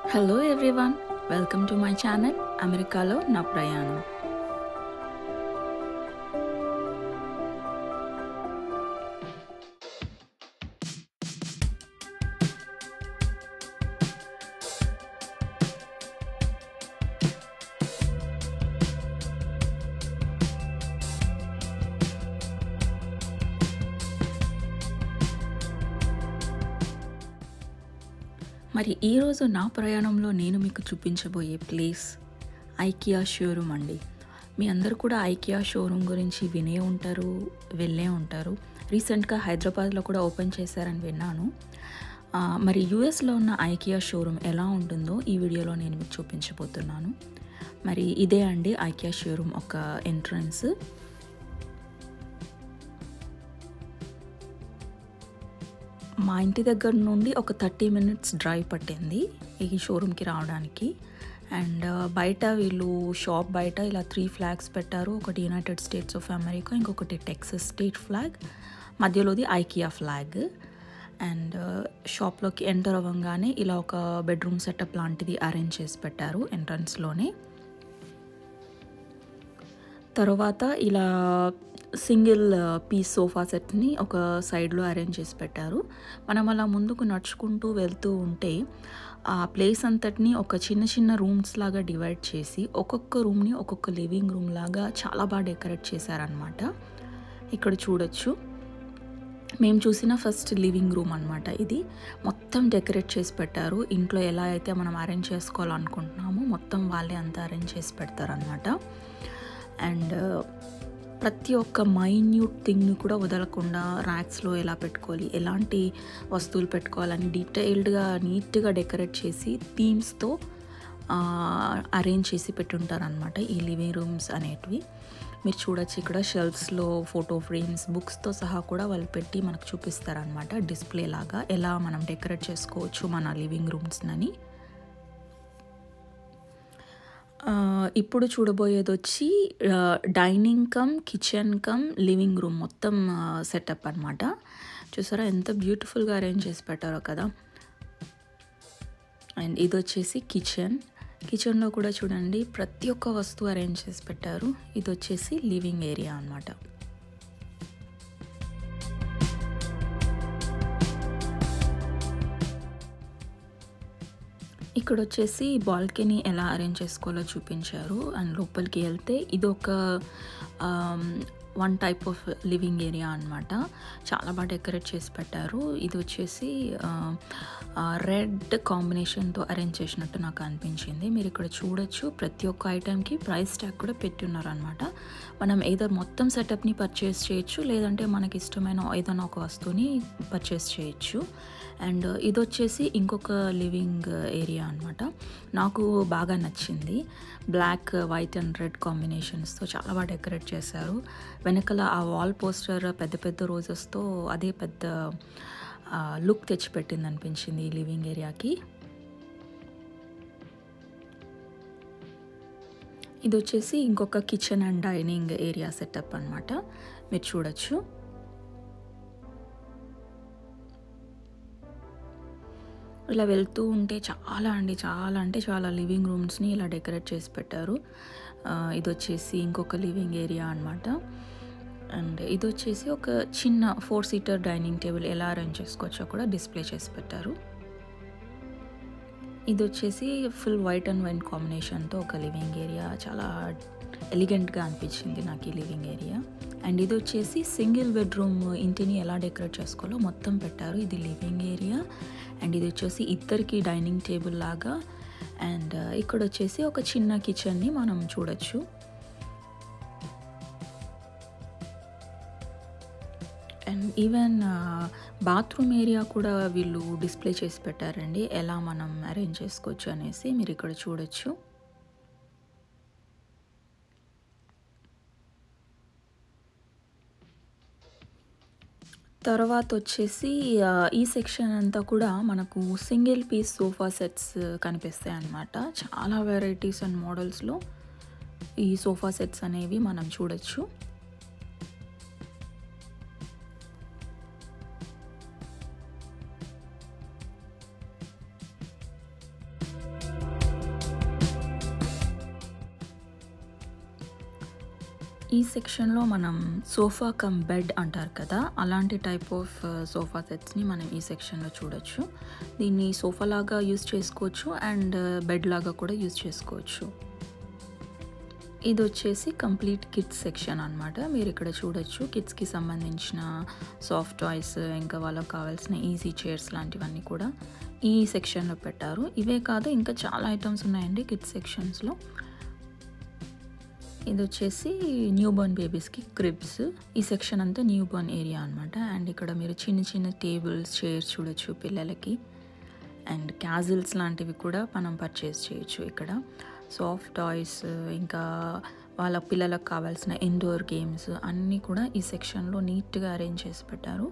hello everyone welcome to my channel అమెరికాలో నా ప్రయాణం మరి ఈరోజు నా ప్రయాణంలో నేను మీకు చూపించబోయే ప్లేస్ ఐకియా షోరూమ్ అండి మీ అందరూ కూడా ఐకియా షోరూమ్ గురించి వినే ఉంటారు వెళ్ళే ఉంటారు రీసెంట్గా హైదరాబాద్లో కూడా ఓపెన్ చేశారని విన్నాను ఆ, మరి యూఎస్లో ఉన్న ఐకియా షోరూమ్ ఎలా ఉంటుందో ఈ వీడియోలో నేను మీకు చూపించబోతున్నాను మరి ఇదే అండి ఐకియా షోరూమ్ ఒక ఎంట్రన్స్ మా ఇంటి దగ్గర నుండి ఒక థర్టీ మినిట్స్ డ్రైవ్ పట్టింది ఈ షోరూమ్కి రావడానికి అండ్ బయట వీళ్ళు షాప్ బయట ఇలా త్రీ ఫ్లాగ్స్ పెట్టారు ఒకటి యునైటెడ్ స్టేట్స్ ఆఫ్ అమెరికా ఇంకొకటి టెక్సస్ స్టేట్ ఫ్లాగ్ మధ్యలోది ఐకియా ఫ్లాగ్ అండ్ షాప్లోకి ఎంటర్ అవ్వగానే ఇలా ఒక బెడ్రూమ్ సెటప్ లాంటిది అరేంజ్ చేసి పెట్టారు ఎంట్రన్స్లోనే తర్వాత ఇలా సింగిల్ పీస్ సోఫా సెట్ని ఒక సైడ్లో అరేంజ్ చేసి పెట్టారు మనం అలా ముందుకు నడుచుకుంటూ వెళ్తూ ఉంటే ఆ ప్లేస్ అంతటిని ఒక చిన్న చిన్న రూమ్స్ లాగా డివైడ్ చేసి ఒక్కొక్క రూమ్ని ఒక్కొక్క లివింగ్ రూమ్ లాగా చాలా బాగా డెకరేట్ చేశారనమాట ఇక్కడ చూడొచ్చు మేము చూసిన ఫస్ట్ లివింగ్ రూమ్ అనమాట ఇది మొత్తం డెకరేట్ చేసి పెట్టారు ఇంట్లో ఎలా అయితే మనం అరేంజ్ చేసుకోవాలనుకుంటున్నామో మొత్తం వాళ్ళే అంతా అరేంజ్ చేసి పెడతారనమాట అండ్ ప్రతి ఒక్క మైన్యూట్ థింగ్ని కూడా వదలకుండా ర్యాక్స్లో ఎలా పెట్టుకోవాలి ఎలాంటి వస్తువులు పెట్టుకోవాలని డీటెయిల్డ్గా నీట్గా డెకరేట్ చేసి థీమ్స్తో అరేంజ్ చేసి పెట్టుంటారనమాట ఈ లివింగ్ రూమ్స్ అనేటివి మీరు చూడొచ్చు ఇక్కడ షెల్ఫ్స్లో ఫోటో ఫ్రేమ్స్ బుక్స్తో సహా కూడా వాళ్ళు పెట్టి మనకు చూపిస్తారనమాట డిస్ప్లే లాగా ఎలా మనం డెకరేట్ చేసుకోవచ్చు మన లివింగ్ రూమ్స్నని ఆ, ఇప్పుడు చూడబోయేది వచ్చి ఆ, dining cum kitchen cum living room మొత్తం సెటప్ అనమాట చూసారా ఎంత బ్యూటిఫుల్గా అరేంజ్ చేసి పెట్టారో కదా అండ్ ఇది వచ్చేసి కిచెన్ కిచెన్లో కూడా చూడండి ప్రతి ఒక్క వస్తువు అరేంజ్ చేసి పెట్టారు ఇది వచ్చేసి లివింగ్ ఏరియా అనమాట ఇక్కడ వచ్చేసి బాల్కనీ ఎలా అరేంజ్ చేసుకోవాలో చూపించారు అండ్ లోపలికి వెళ్తే ఇది ఒక one type of living area అనమాట చాలా బాగా డెకరేట్ చేసి పెట్టారు ఇది వచ్చేసి రెడ్ కాంబినేషన్తో అరేంజ్ చేసినట్టు నాకు అనిపించింది మీరు ఇక్కడ చూడొచ్చు ప్రతి ఒక్క ఐటెంకి ప్రైస్ ట్యాగ్ కూడా పెట్టి ఉన్నారనమాట మనం ఏదో మొత్తం సెటప్ని పర్చేస్ చేయొచ్చు లేదంటే మనకి ఇష్టమైన ఏదైనా ఒక వస్తువుని పర్చేస్ చేయొచ్చు అండ్ ఇది వచ్చేసి ఇంకొక లివింగ్ ఏరియా అనమాట నాకు బాగా నచ్చింది బ్లాక్ వైట్ అండ్ రెడ్ కాంబినేషన్స్తో చాలా బాగా డెకరేట్ చేశారు వెనకాల ఆ వాల్ పోస్టర్ పెద్ద పెద్ద రోజెస్తో అదే పెద్ద లుక్ తెచ్చిపెట్టింది అనిపించింది ఈ లివింగ్ ఏరియాకి ఇది వచ్చేసి ఇంకొక kitchen and dining area setup అనమాట మీరు చూడొచ్చు ఇలా వెళ్తూ ఉంటే చాలా అండి చాలా అంటే చాలా లివింగ్ రూమ్స్ని ఇలా డెకరేట్ చేసి పెట్టారు ఆ, ఇది వచ్చేసి ఇంకొక లివింగ్ ఏరియా అనమాట అండ్ ఇది వచ్చేసి ఒక చిన్న ఫోర్ సీటర్ డైనింగ్ టేబుల్ ఎలా అరేంజ్ చేసుకోవచ్చో కూడా డిస్ప్లే చేసి పెట్టారు ఇది వచ్చేసి ఫుల్ వైట్ అండ్ వైట్ కాంబినేషన్తో ఒక లివింగ్ ఏరియా చాలా ఎలిగెంట్గా అనిపించింది నాకు ఈ లివింగ్ ఏరియా అండ్ ఇది వచ్చేసి సింగిల్ బెడ్రూమ్ ఇంటిని ఎలా డెకరేట్ చేసుకోవాలో మొత్తం పెట్టారు ఇది లివింగ్ ఏరియా అండ్ ఇది వచ్చేసి ఇద్దరికి డైనింగ్ టేబుల్ లాగా అండ్ ఇక్కడ వచ్చేసి ఒక చిన్న కిచెన్ని మనం చూడొచ్చు అండ్ ఈవెన్ బాత్రూమ్ ఏరియా కూడా వీళ్ళు డిస్ప్లే చేసి పెట్టారండి ఎలా మనం అరేంజ్ చేసుకోవచ్చు అనేసి మీరు ఇక్కడ చూడొచ్చు తర్వాత వచ్చేసి ఆ, ఈ సెక్షన్ అంతా కూడా మనకు సింగిల్ పీస్ సోఫా సెట్స్ కనిపిస్తాయి అన్నమాట చాలా వెరైటీస్ అండ్ మోడల్స్లో ఈ సోఫా సెట్స్ అనేవి మనం చూడొచ్చు ఈ సెక్షన్లో మనం సోఫా కమ్ బెడ్ అంటారు కదా అలాంటి టైప్ ఆఫ్ సోఫా సెట్స్ని మనం ఈ సెక్షన్లో చూడొచ్చు దీన్ని సోఫా లాగా యూస్ చేసుకోవచ్చు అండ్ బెడ్ లాగా కూడా యూస్ చేసుకోవచ్చు ఇది వచ్చేసి కంప్లీట్ కిడ్స్ సెక్షన్ అనమాట మీరు ఇక్కడ చూడొచ్చు కిడ్స్కి సంబంధించిన సాఫ్ట్ టాయ్స్ ఇంకా వాళ్ళకి కావాల్సిన ఈజీ చైర్స్ లాంటివన్నీ కూడా ఈ సెక్షన్లో పెట్టారు ఇవే కాదు ఇంకా చాలా ఐటమ్స్ ఉన్నాయండి కిడ్స్ సెక్షన్స్లో ఇది వచ్చేసి న్యూ బోర్న్ బేబీస్కి క్రిబ్స్ ఈ సెక్షన్ అంతా న్యూ బోర్న్ ఏరియా అనమాట అండ్ ఇక్కడ మీరు చిన్న చిన్న టేబుల్స్ చైర్స్ చూడొచ్చు పిల్లలకి అండ్ క్యాజిల్స్ లాంటివి కూడా మనం పర్చేస్ చేయొచ్చు ఇక్కడ సాఫ్ట్ టాయ్స్ ఇంకా వాళ్ళ పిల్లలకు కావాల్సిన ఇండోర్ గేమ్స్ అన్నీ కూడా ఈ సెక్షన్లో నీట్గా అరేంజ్ చేసి పెట్టారు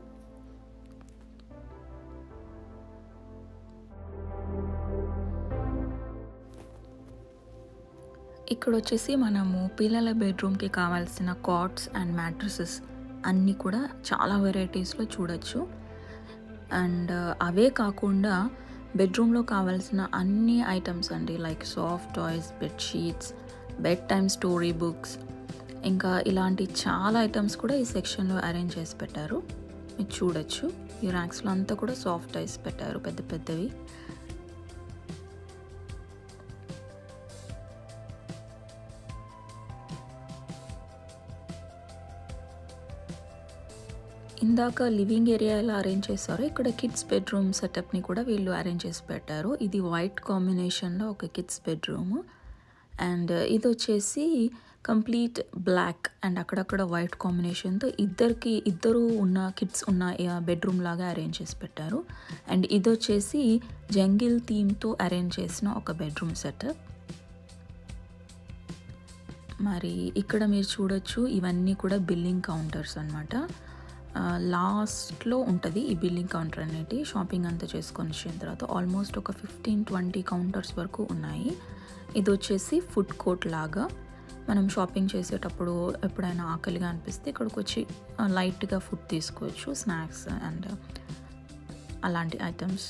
ఇక్కడ వచ్చేసి మనము పిల్లల బెడ్రూమ్కి కావాల్సిన కాట్స్ అండ్ మ్యాట్రసెస్ అన్నీ కూడా చాలా వెరైటీస్లో చూడొచ్చు అండ్ అవే కాకుండా బెడ్రూమ్లో కావాల్సిన అన్ని ఐటమ్స్ అండి like soft toys bedsheets bed time story books ఇంకా ఇలాంటి చాలా ఐటమ్స్ కూడా ఈ సెక్షన్లో అరేంజ్ చేసి పెట్టారు మీరు చూడొచ్చు ఈ ర్యాక్స్లో అంతా కూడా సాఫ్ట్ టాయ్స్ పెట్టారు పెద్ద పెద్దవి ఇందాక లివింగ్ ఏరియా ఎలా అరేంజ్ చేశారో ఇక్కడ కిడ్స్ బెడ్రూమ్ సెటప్ని కూడా వీళ్ళు అరేంజ్ చేసి పెట్టారు ఇది వైట్ కాంబినేషన్లో ఒక కిడ్స్ బెడ్రూమ్ అండ్ ఇది వచ్చేసి కంప్లీట్ బ్లాక్ అండ్ అక్కడక్కడ వైట్ కాంబినేషన్తో ఇద్దరికి ఇద్దరు ఉన్న కిడ్స్ ఉన్న బెడ్రూమ్ లాగా అరేంజ్ చేసి పెట్టారు అండ్ ఇది వచ్చేసి జంగిల్ థీమ్తో అరేంజ్ చేసిన ఒక బెడ్రూమ్ సెటప్ మరి ఇక్కడ మీరు చూడొచ్చు ఇవన్నీ కూడా బిల్లింగ్ కౌంటర్స్ అనమాట లాస్ట్లో ఉంటుంది ఈ బిల్లింగ్ కౌంటర్ అనేది షాపింగ్ అంతా చేసుకొని వచ్చిన తర్వాత ఆల్మోస్ట్ ఒక ఫిఫ్టీన్ ట్వంటీ కౌంటర్స్ వరకు ఉన్నాయి ఇది వచ్చేసి ఫుడ్ కోర్ట్ లాగా మనం షాపింగ్ చేసేటప్పుడు ఎప్పుడైనా ఆకలిగా అనిపిస్తే ఇక్కడికి వచ్చి లైట్గా ఫుడ్ తీసుకోవచ్చు స్నాక్స్ అండ్ అలాంటి ఐటమ్స్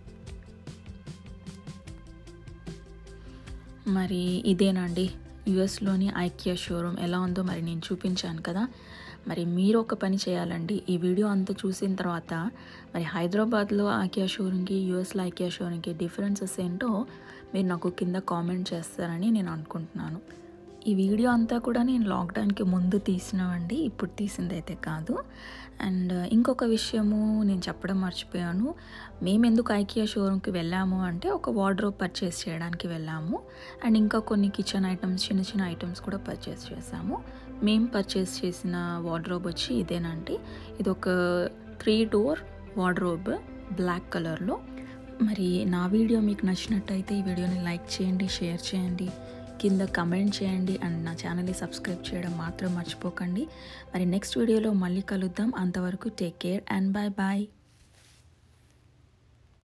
మరి ఇదేనండి యుఎస్లోని ఐకియా షోరూమ్ ఎలా ఉందో మరి నేను చూపించాను కదా మరి మీరు ఒక పని చేయాలండి ఈ వీడియో అంతా చూసిన తర్వాత మరి హైదరాబాద్లో ఐకియా షోరూమ్కి యూఎస్లో ఐకియా షోరూమ్కి డిఫరెన్సెస్ ఏంటో మీరు నాకు కింద కామెంట్ చేస్తారని నేను అనుకుంటున్నాను ఈ వీడియో అంతా కూడా నేను లాక్డౌన్కి ముందు తీసినవండి ఇప్పుడు తీసిందైతే కాదు అండ్ ఇంకొక విషయము నేను చెప్పడం మర్చిపోయాను మేము ఎందుకు ఐకియా షోరూమ్కి వెళ్ళాము అంటే ఒక వార్డ్రోబ్ పర్చేస్ చేయడానికి వెళ్ళాము అండ్ ఇంకా కొన్ని కిచెన్ ఐటమ్స్ చిన్న చిన్న ఐటమ్స్ కూడా పర్చేస్ చేసాము మేము పర్చేస్ చేసిన వార్డ్రోబ్ వచ్చి ఇదేనండి ఇది ఒక త్రీ డోర్ వార్డ్రోబ్ బ్లాక్ కలర్లో మరి నా వీడియో మీకు నచ్చినట్టయితే ఈ వీడియోని లైక్ చేయండి షేర్ చేయండి కింద కమెంట్ చేయండి అండ్ నా ఛానల్ని సబ్స్క్రైబ్ చేయడం మాత్రం మర్చిపోకండి మరి నెక్స్ట్ వీడియోలో మళ్ళీ కలుద్దాం అంతవరకు take care and bye bye